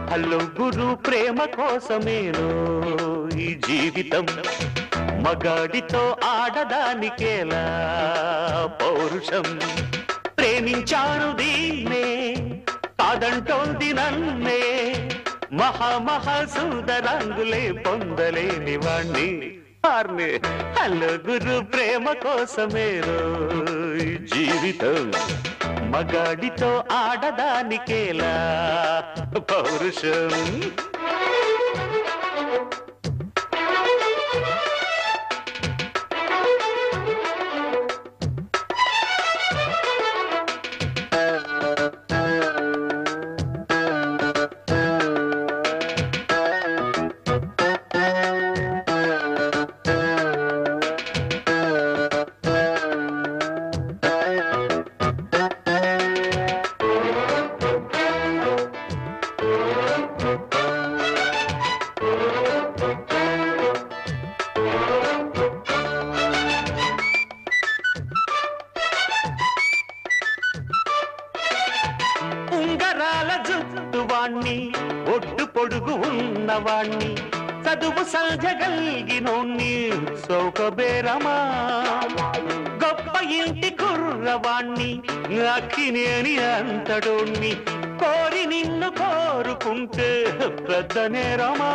hello గురు ప్రేమ కోసమేను ఈ జీవితం మగాడితో ఆడదానికేలా పౌరుషం ప్రేమించాను దీన్నే కాదంటోంది నన్నే మహా మహా సుందరంగులే పొందలేని వాణ్ణి ఆర్నే హలో గురు ప్రేమ కోసమేను ఈ జీవితం మగాడితో ఆడదానికేలా పౌరుషం ఉంగరాల జుట్టువాణ్ణి ఒడ్డు పొడుగు ఉన్నవాణ్ణి చదువు సల్జగలిగినోణ్ణి సౌకబేరమా గొప్ప ఇంటి కుర్రవాణ్ణి అక్కినేని అంతడోణ్ణి కోరి నిన్ను కోరుకుంటే పెద్ద నేరమా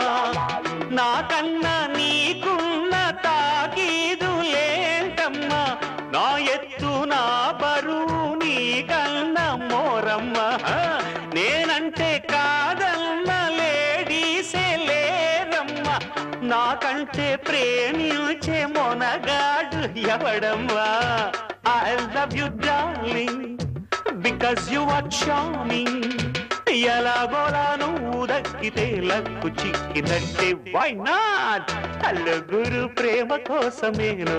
నాకన్నా నీకున్న తాకీదు లేంటమ్మా నా ఎత్తు నా బరువు నీకన్నా మోరమ్మ నేనంటే కాదన్న లేడీసే లేరమ్మ నాకంటే ప్రేమించే మొనగాడు ఎవడమ్మా I love you darling because you are charming ఎలాగోలా నువ్వు దక్కితే లక్కు చిక్కినట్టే వై నాట్ గురు ప్రేమ కోసమేను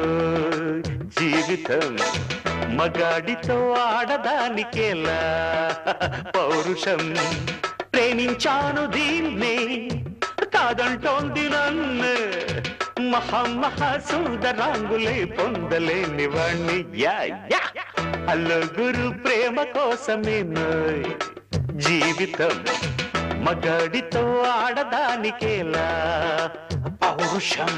జీవితం మగాడితో ఆడదానికేలా పౌరుషం ప్రేమించాను దీన్నే కాదంటోంది నన్ను మహా మహా సుందరాంగులే పొందలేని వాణ్ణి యా యా హలో గురు ప్రేమ కోసమేను జీవితం మగాడితో ఆడదానికేలా పౌరుషం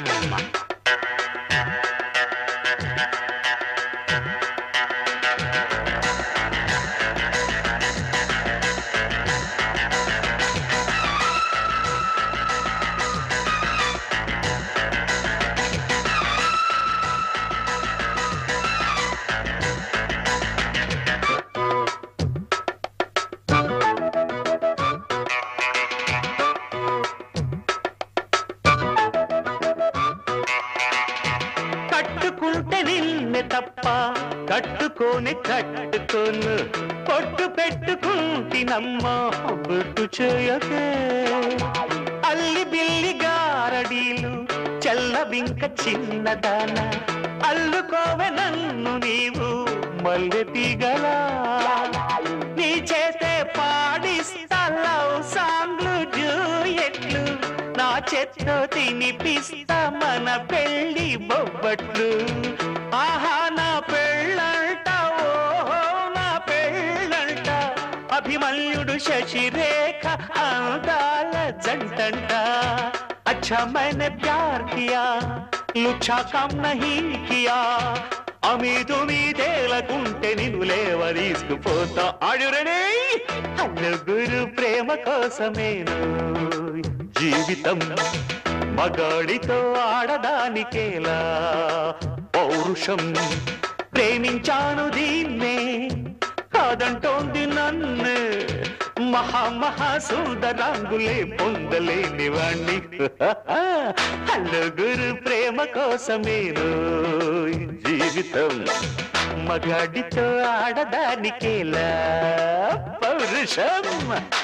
కట్టుకుంటే నిన్నే తప్ప కట్టుకోని కట్టుకోను పొట్టు పెట్టుకుంటినమ్మా బొట్టు చేయకే అల్లి బిల్లి గారడీలు చల్లవింక చిన్నదాన అల్లుకోవె నన్ను నీవు మల్లె తీగలా నీ చేతే పాడిస్తా లవ్ సాంగ్లు జూయెట్లు నా చేత్తో తినిపిస్తా మన పెళ్లి బొబ్బట్లు ఆహా నా పెళ్ళంట ఓహో నా పెళ్ళంట అభిమన్యుడు శశిరేఖ అందాల జంటంట अच्छा मैंने प्यार किया लुच्छा काम नहीं किया అమీదు మీదేలకుంటే నిన్ను లేవ తీసుకుపోతా ఆడురనే నలుగురు ప్రేమ కోసమేను జీవితం మగాడితో ఆడదానికేలా పౌరుషం ప్రేమించాను దీన్నే కాదంటోంది నన్ను మహా మహా సుందరాంగులే పొందలేని వాణ్ణి నలుగురు ప్రేమ కోసమేను జీవితం మగాడితో ఆడదానికేలా పౌరుషం